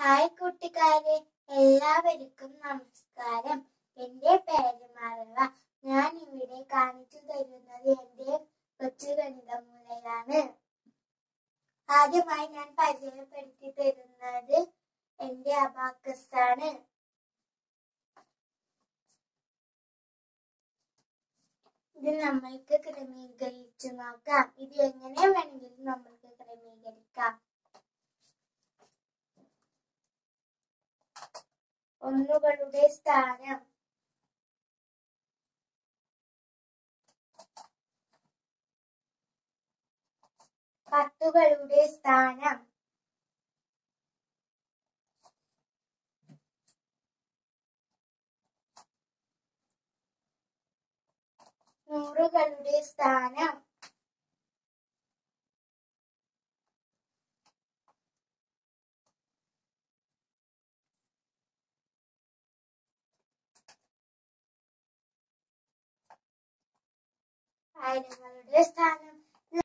hi കൂട്ടുകാരെ എല്ലാവർക്കും നമസ്കാരം എന്റെ പേര് മറവ ഞാൻ ഇവിടെ കാണിച്ചു തരുന്നത് എന്റെ കൊച്ചു ഗണിതമൂലയാണ് ആദ്യമായി ഞാൻ പരിചയപ്പെടുത്തി തരുന്നത് എന്റെ അബാക്കസ് ആണ് ഇത് നമ്മൾക്ക് ക്രമീകരിച്ചു നോക്കാം ഇത് എങ്ങനെ വേണമെങ്കിലും നമ്മൾക്ക് ക്രമീകരിക്കാം ഒന്നുകളുടെ സ്ഥാനം പത്തുകളുടെ സ്ഥാനം നൂറുകളുടെ സ്ഥാനം ആയിരങ്ങളുടെ സ്ഥാനം